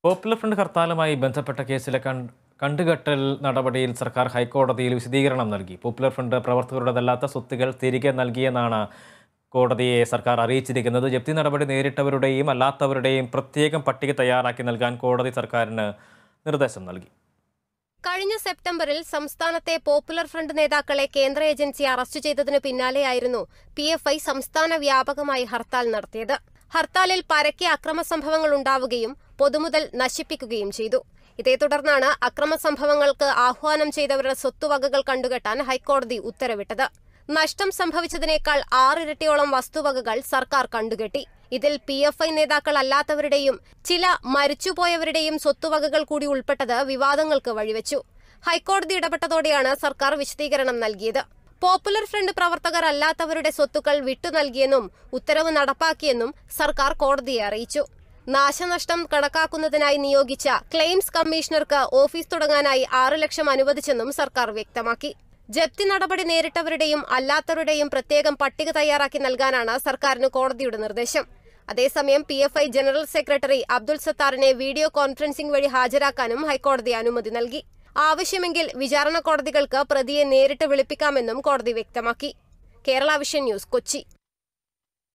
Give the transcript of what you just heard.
popular front ഹർത്താലുമായി ബന്ധപ്പെട്ട കേസിലെ കൺ- കണ്ടുകെട്ടൽ നടപടിയിൽ സർക്കാർ ഹൈക്കോടതിയിൽ വിശദീകരണം നൽകി പോപ്പുലർ ഫ്രണ്ട് പ്രവർത്തകരുടേതല്ലാത്ത സ്വത്തുകൾ തിരികെ നൽകിയെന്നാണ് കോടതിയെ സർക്കാർ അറിയിച്ചിരിക്കുന്നത് ജപ്തി നടപടി നേരിട്ടവരുടെയും അല്ലാത്തവരുടെയും പ്രത്യേകം പട്ടിക തയ്യാറാക്കി നൽകാൻ കോടതി സർക്കാരിന് നിർദ്ദേശം നൽകി കഴിഞ്ഞ സെപ്റ്റംബറിൽ സംസ്ഥാനത്തെ പോപ്പുലർ ഫ്രണ്ട് നേതാക്കളെ കേന്ദ്ര ഏജൻസി അറസ്റ്റ് ചെയ്തതിനു പിന്നാലെയായിരുന്നു പി എഫ് ഐ സംസ്ഥാന വ്യാപകമായി ഹർത്താൽ നടത്തിയത് ഹർത്താലിൽ പരക്കെ അക്രമ സംഭവങ്ങൾ ഉണ്ടാവുകയും പൊതുമുതൽ നശിപ്പിക്കുകയും ചെയ്തു ഇതേ തുടർന്നാണ് അക്രമ സംഭവങ്ങൾക്ക് ആഹ്വാനം ചെയ്തവരുടെ സ്വത്തുവകകൾ കണ്ടുകെട്ടാൻ ഹൈക്കോടതി ഉത്തരവിട്ടത് നഷ്ടം സംഭവിച്ചതിനേക്കാൾ ആറിരട്ടിയോളം വസ്തുവകകൾ സർക്കാർ കണ്ടുകെട്ടി ഇതിൽ പി എഫ് ഐ നേതാക്കൾ അല്ലാത്തവരുടെയും ചില മരിച്ചുപോയവരുടെയും സ്വത്തുവകകൾ കൂടി ഉൾപ്പെട്ടത് വിവാദങ്ങൾക്ക് വഴിവെച്ചു ഹൈക്കോടതി ഇടപെട്ടതോടെയാണ് സർക്കാർ വിശദീകരണം നൽകിയത് പോപ്പുലർ ഫ്രണ്ട് പ്രവർത്തകർ അല്ലാത്തവരുടെ സ്വത്തുക്കൾ വിട്ടു നൽകിയെന്നും ഉത്തരവ് നടപ്പാക്കിയെന്നും സർക്കാർ കോടതിയെ അറിയിച്ചു നാശനഷ്ടം കണക്കാക്കുന്നതിനായി നിയോഗിച്ച ക്ലെയിംസ് കമ്മീഷണർക്ക് ഓഫീസ് തുടങ്ങാനായി ആറ് ലക്ഷം അനുവദിച്ചെന്നും സർക്കാർ വ്യക്തമാക്കി ജപ്തി നടപടി നേരിട്ടവരുടെയും അല്ലാത്തവരുടെയും പ്രത്യേകം പട്ടിക തയ്യാറാക്കി നൽകാനാണ് സർക്കാരിന് കോടതിയുടെ നിർദ്ദേശം അതേസമയം P F I general secretary Abdul സത്താറിനെ വീഡിയോ കോൺഫറൻസിംഗ് വഴി ഹാജരാക്കാനും ഹൈക്കോടതി അനുമതി നൽകി ആവശ്യമെങ്കിൽ വിചാരണ കോടതികൾക്ക് പ്രതിയെ നേരിട്ട് വിളിപ്പിക്കാമെന്നും കോടതി വ്യക്തമാക്കി കേരള വിഷൻ ന്യൂസ് കൊച്ചി